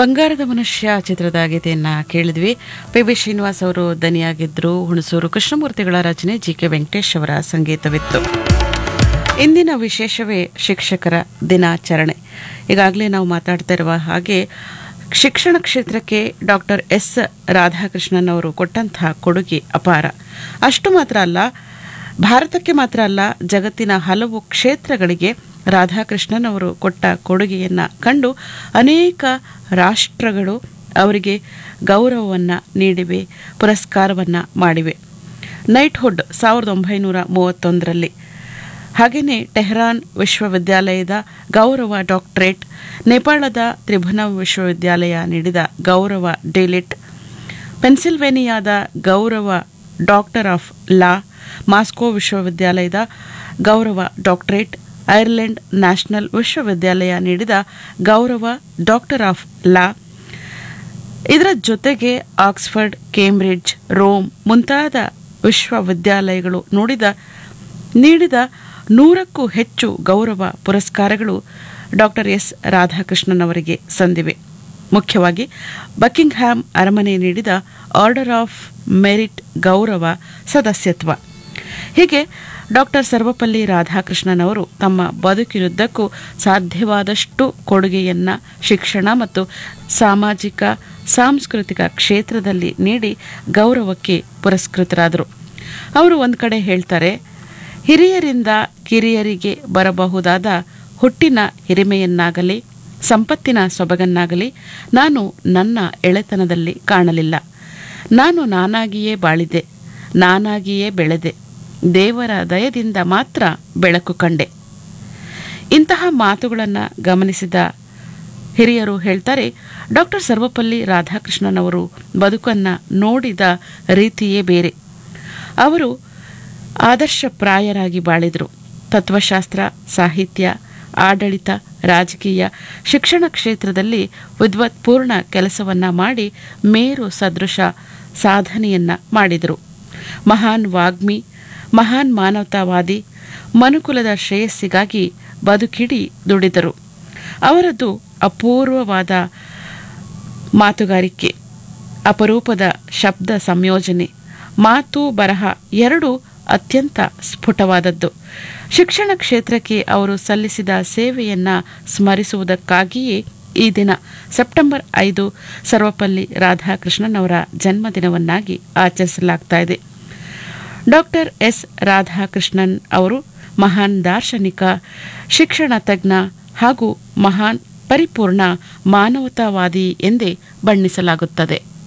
ಬಂಗಾರದ ಮನುಷ್ಯ ಚಿತ್ರದ ಗೀತೆಯನ್ನ ಕೇಳಿದ್ವಿ ಪಿ ಬಿ ಶ್ರೀನಿವಾಸ್ ಅವರು ದನಿಯಾಗಿದ್ರು ಹುಣಸೂರು ಕೃಷ್ಣಮೂರ್ತಿಗಳ ರಚನೆ ಜಿ ಕೆ ವೆಂಕಟೇಶ್ ಅವರ ಸಂಗೀತವಿತ್ತು ಇಂದಿನ ವಿಶೇಷವೇ ಶಿಕ್ಷಕರ ದಿನಾಚರಣೆ ಈಗಾಗಲೇ ನಾವು ಮಾತಾಡ್ತಾ ಇರುವ ಹಾಗೆ ಶಿಕ್ಷಣ ಕ್ಷೇತ್ರಕ್ಕೆ ಡಾಕ್ಟರ್ ಎಸ್ ರಾಧಾಕೃಷ್ಣನ್ ಅವರು ಕೊಟ್ಟಂತಹ ಕೊಡುಗೆ ಅಪಾರ ಅಷ್ಟು ಮಾತ್ರ ಅಲ್ಲ ಭಾರತಕ್ಕೆ ಮಾತ್ರ ಅಲ್ಲ ಜಗತ್ತಿನ ಹಲವು ಕ್ಷೇತ್ರಗಳಿಗೆ ರಾಧಾಕೃಷ್ಣನ್ ಅವರು ಕೊಟ್ಟ ಕೊಡುಗೆಯನ್ನು ಕಂಡು ಅನೇಕ ರಾಷ್ಟ್ರಗಳು ಅವರಿಗೆ ಗೌರವವನ್ನು ನೀಡಿವೆ ಪುರಸ್ಕಾರವನ್ನು ಮಾಡಿವೆ ನೈಟ್ಹುಡ್ ಸಾವಿರದ ಒಂಬೈನೂರ ಮೂವತ್ತೊಂದರಲ್ಲಿ ಹಾಗೆಯೇ ಟೆಹರಾನ್ ವಿಶ್ವವಿದ್ಯಾಲಯದ ಗೌರವ ಡಾಕ್ಟರೇಟ್ ನೇಪಾಳದ ತ್ರಿಭುವನ ವಿಶ್ವವಿದ್ಯಾಲಯ ನೀಡಿದ ಗೌರವ ಡಿಲಿಟ್ ಪೆನ್ಸಿಲ್ವೇನಿಯಾದ ಗೌರವ ಡಾಕ್ಟರ್ ಆಫ್ ಲಾ ಮಾಸ್ಕೋ ವಿಶ್ವವಿದ್ಯಾಲಯದ ಗೌರವ ಡಾಕ್ಟರೇಟ್ ಐರ್ಲೆಂಡ್ ನ್ಯಾಷನಲ್ ವಿಶ್ವವಿದ್ಯಾಲಯ ನೀಡಿದ ಗೌರವ ಡಾಕ್ಟರ್ ಆಫ್ ಲಾ ಇದರ ಜೊತೆಗೆ ಆಕ್ಸ್ಫರ್ಡ್ ಕೇಂಬ್ರಿಡ್ಜ್ ರೋಮ್ ಮುಂತಾದ ವಿಶ್ವವಿದ್ಯಾಲಯಗಳು ನೋಡಿದ ನೀಡಿದ ನೂರಕ್ಕೂ ಹೆಚ್ಚು ಗೌರವ ಪುರಸ್ಕಾರಗಳು ಡಾಕ್ಟರ್ ಎಸ್ ರಾಧಾಕೃಷ್ಣನ್ ಅವರಿಗೆ ಸಂದಿವೆ ಮುಖ್ಯವಾಗಿ ಬಕಿಂಗ್ಹ್ಯಾಮ್ ಅರಮನೆ ನೀಡಿದ ಆರ್ಡರ್ ಆಫ್ ಮೆರಿಟ್ ಗೌರವ ಸದಸ್ಯತ್ವ ಹೀಗೆ ಡಾಕ್ಟರ್ ಸರ್ವಪಲ್ಲಿ ರಾಧಾಕೃಷ್ಣನ್ ಅವರು ತಮ್ಮ ಬದುಕಿನುದ್ದಕ್ಕೂ ಸಾಧ್ಯವಾದಷ್ಟು ಕೊಡುಗೆಯನ್ನ ಶಿಕ್ಷಣ ಮತ್ತು ಸಾಮಾಜಿಕ ಸಾಂಸ್ಕೃತಿಕ ಕ್ಷೇತ್ರದಲ್ಲಿ ನೀಡಿ ಗೌರವಕ್ಕೆ ಪುರಸ್ಕೃತರಾದರು ಅವರು ಒಂದು ಕಡೆ ಹೇಳ್ತಾರೆ ಹಿರಿಯರಿಂದ ಕಿರಿಯರಿಗೆ ಬರಬಹುದಾದ ಹುಟ್ಟಿನ ಹಿರಿಮೆಯನ್ನಾಗಲಿ ಸಂಪತ್ತಿನ ಸೊಬಗನ್ನಾಗಲಿ ನಾನು ನನ್ನ ಎಳೆತನದಲ್ಲಿ ಕಾಣಲಿಲ್ಲ ನಾನು ನಾನಾಗಿಯೇ ಬಾಳಿದೆ ನಾನಾಗಿಯೇ ಬೆಳೆದೆ ದೇವರ ದಯದಿಂದ ಮಾತ್ರ ಬೆಳಕು ಕಂಡೆ ಇಂತಹ ಮಾತುಗಳನ್ನು ಗಮನಿಸಿದ ಹಿರಿಯರು ಹೇಳ್ತಾರೆ ಡಾಕ್ಟರ್ ಸರ್ವಪಲ್ಲಿ ರಾಧಾಕೃಷ್ಣನ್ ಅವರು ಬದುಕನ್ನು ನೋಡಿದ ರೀತಿಯೇ ಬೇರೆ ಅವರು ಆದರ್ಶಪ್ರಾಯರಾಗಿ ಬಾಳಿದರು ತತ್ವಶಾಸ್ತ್ರ ಸಾಹಿತ್ಯ ಆಡಳಿತ ರಾಜಕೀಯ ಶಿಕ್ಷಣ ಕ್ಷೇತ್ರದಲ್ಲಿ ವಿದ್ವತ್ಪೂರ್ಣ ಕೆಲಸವನ್ನ ಮಾಡಿ ಮೇರು ಸದೃಶ ಸಾಧನೆಯನ್ನ ಮಾಡಿದರು ಮಹಾನ್ ವಾಗ್ಮಿ ಮಹಾನ್ ಮಾನವತಾವಾದಿ ಮನುಕುಲದ ಶ್ರೇಯಸ್ಸಿಗಾಗಿ ಬದುಕಿಡಿ ದುಡಿದರು ಅವರದ್ದು ಅಪೂರ್ವವಾದ ಮಾತುಗಾರಿಕೆ ಅಪರೂಪದ ಶಬ್ದ ಸಂಯೋಜನೆ ಮಾತು ಬರಹ ಎರಡೂ ಅತ್ಯಂತ ಸ್ಫುಟವಾದದ್ದು ಶಿಕ್ಷಣ ಕ್ಷೇತ್ರಕ್ಕೆ ಅವರು ಸಲ್ಲಿಸಿದ ಸೇವೆಯನ್ನ ಸ್ಮರಿಸುವುದಕ್ಕಾಗಿಯೇ ಈ ದಿನ ಸೆಪ್ಟೆಂಬರ್ ಐದು ಸರ್ವಪಲ್ಲಿ ರಾಧಾಕೃಷ್ಣನ್ ಅವರ ಜನ್ಮದಿನವನ್ನಾಗಿ ಆಚರಿಸಲಾಗ್ತಾ ಇದೆ ಡಾಕ್ಟರ್ ಎಸ್ ರಾಧಾಕೃಷ್ಣನ್ ಅವರು ಮಹಾನ್ ದಾರ್ಶನಿಕ ಶಿಕ್ಷಣ ತಜ್ಞ ಹಾಗೂ ಮಹಾನ್ ಪರಿಪೂರ್ಣ ಮಾನವತಾವಾದಿ ಎಂದೇ ಬಣ್ಣಿಸಲಾಗುತ್ತದೆ